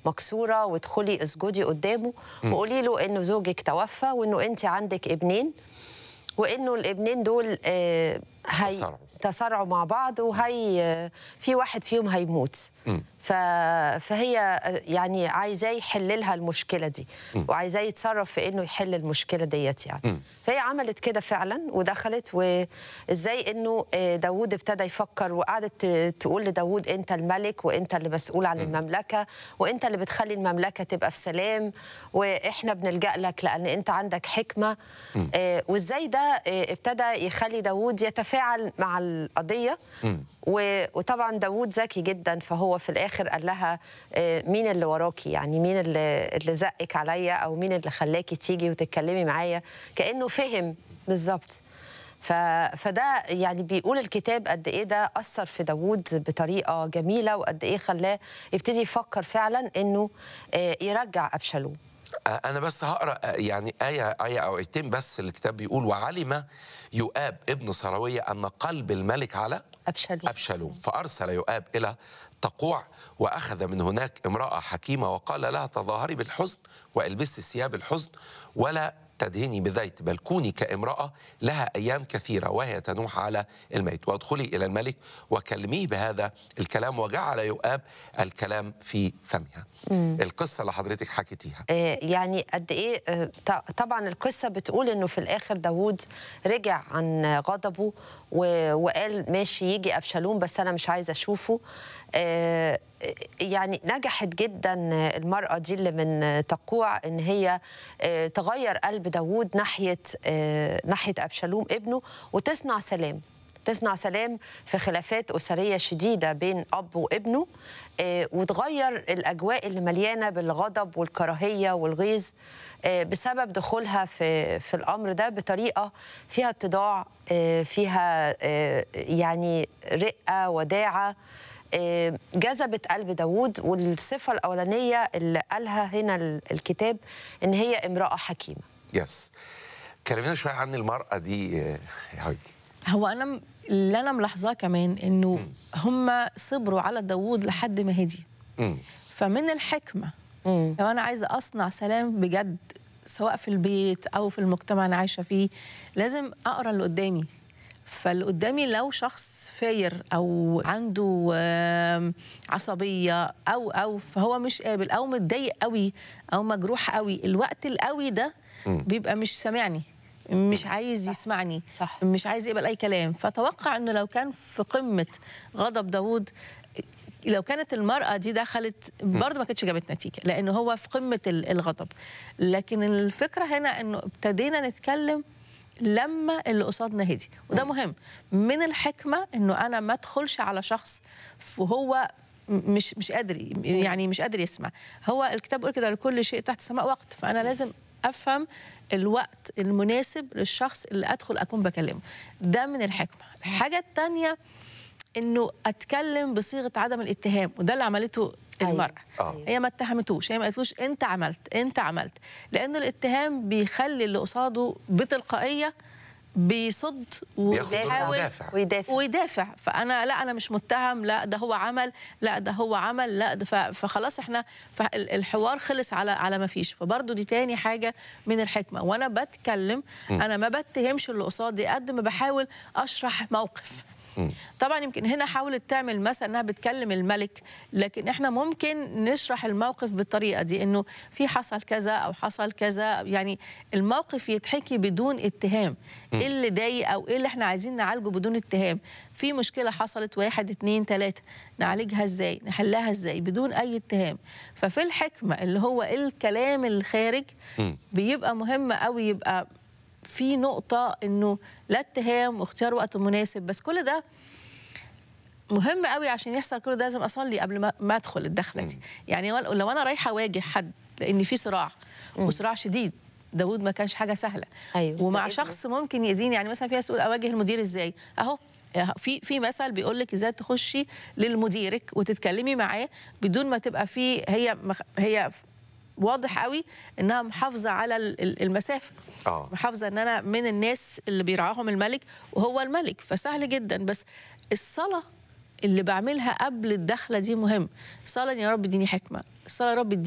مكسوره وادخلي اسجدي قدامه وقولي له انه زوجك توفى وانه انت عندك ابنين وانه الابنين دول آه، هي تصارعوا. تصارعوا مع بعض وهي في واحد فيهم هيموت ف... فهي يعني عايزاه يحل لها المشكله دي وعايزاه يتصرف في انه يحل المشكله ديت يعني فهي عملت كده فعلا ودخلت وازاي انه آه، داوود ابتدى يفكر وقعدت ت- تقول لداوود انت الملك وانت اللي مسؤول عن المملكه وانت اللي بتخلي المملكه تبقى في سلام واحنا بنلجا لك لان انت عندك حكمه آه، وازاي ده آه، ابتدى يخلي داوود يتفاعل مع القضيه و- وطبعا داوود ذكي جدا فهو في الاخر قال لها آه، مين اللي وراكي يعني مين اللي, اللي زقك عليا او مين اللي خلاكي تيجي وتتكلمي معايا كانه فهم بالظبط ف... فده يعني بيقول الكتاب قد ايه ده اثر في داوود بطريقه جميله وقد ايه خلاه يبتدي يفكر فعلا انه آه، يرجع ابشالوم آه، أنا بس هقرأ آه، يعني آية آية أو آيتين بس الكتاب بيقول وعلم يؤاب ابن سراوية أن قلب الملك على ابشالوم أبشالوم فأرسل يؤاب إلى تقوع وأخذ من هناك امرأة حكيمة وقال لها تظاهري بالحزن والبسي ثياب الحزن ولا تدهني بزيت بل كوني كامرأة لها أيام كثيرة وهي تنوح على الميت وادخلي إلى الملك وكلميه بهذا الكلام وجعل يؤاب الكلام في فمها القصة اللي حضرتك حكيتيها آه، يعني قد ايه آه، ط- طبعا القصه بتقول انه في الاخر داوود رجع عن غضبه و- وقال ماشي يجي ابشالوم بس انا مش عايزه اشوفه آه، يعني نجحت جدا المرأة دي اللي من تقوع إن هي آه، تغير قلب داوود ناحية آه، ناحية أبشالوم ابنه وتصنع سلام تصنع سلام في خلافات أسرية شديدة بين أب وابنه آه، وتغير الأجواء اللي مليانة بالغضب والكراهية والغيظ آه، بسبب دخولها في في الأمر ده بطريقة فيها اتضاع آه، فيها آه، يعني رقة وداعة آه، جذبت قلب داوود والصفة الأولانية اللي قالها هنا ال- الكتاب إن هي امرأة حكيمة يس كلمينا شوية عن المرأة دي آه، يا هايدي هو انا م- اللي انا ملاحظاه كمان انه هم صبروا على داوود لحد ما هدي مم. فمن الحكمه لو انا عايزه اصنع سلام بجد سواء في البيت او في المجتمع انا عايشه فيه لازم اقرا اللي قدامي فاللي قدامي لو شخص فاير او عنده آم، عصبيه او او فهو مش قابل او متضايق قوي او مجروح قوي الوقت القوي ده بيبقى مش سامعني مش عايز يسمعني صح. مش عايز يقبل اي كلام فتوقع انه لو كان في قمه غضب داوود لو كانت المرأة دي دخلت برضه ما كانتش جابت نتيجة لأنه هو في قمة ال- الغضب لكن الفكرة هنا أنه ابتدينا نتكلم لما اللي قصادنا هدي وده مهم من الحكمة أنه أنا ما أدخلش على شخص وهو م- مش مش قادر ي- يعني مش قادر يسمع هو الكتاب بيقول كده لكل شيء تحت السماء وقت فأنا لازم افهم الوقت المناسب للشخص اللي ادخل اكون بكلمه ده من الحكمه الحاجه الثانيه انه اتكلم بصيغه عدم الاتهام وده اللي عملته أيوة. المراه آه. هي ما اتهمتوش هي ما قالتلوش انت عملت انت عملت لانه الاتهام بيخلي اللي قصاده بتلقائيه بيصد بياخد دور وبيحاول مدافع. ويدافع ويدافع فانا لا انا مش متهم لا ده هو عمل لا ده هو عمل لا ده ف- فخلاص احنا ف- الحوار خلص على على ما فيش فبرضه دي تاني حاجه من الحكمه وانا بتكلم انا ما بتهمش اللي قصادي قد ما بحاول اشرح موقف طبعا يمكن هنا حاولت تعمل مثلا انها بتكلم الملك لكن احنا ممكن نشرح الموقف بالطريقه دي انه في حصل كذا او حصل كذا يعني الموقف يتحكي بدون اتهام ايه اللي ضايق او ايه اللي احنا عايزين نعالجه بدون اتهام في مشكله حصلت واحد اتنين تلاته نعالجها ازاي نحلها ازاي بدون اي اتهام ففي الحكمه اللي هو الكلام الخارج بيبقى مهم قوي يبقى في نقطة إنه لا اتهام واختيار وقت مناسب بس كل ده مهم قوي عشان يحصل كل ده لازم أصلي قبل ما, ما أدخل الدخلة دي يعني ول- لو أنا رايحة أواجه حد لأن في صراع وصراع شديد داود ما كانش حاجة سهلة أيوة، ومع ده ابنه. شخص ممكن يأذيني يعني مثلا في ناس تقول أواجه المدير إزاي أهو في في مثل بيقول لك ازاي تخشي للمديرك وتتكلمي معاه بدون ما تبقى في هي مخ- هي واضح قوي انها محافظه على ال- ال- المسافه آه. محافظه ان انا من الناس اللي بيرعاهم الملك وهو الملك فسهل جدا بس الصلاه اللي بعملها قبل الدخله دي مهم صلاه يا رب اديني حكمه صلاه يا رب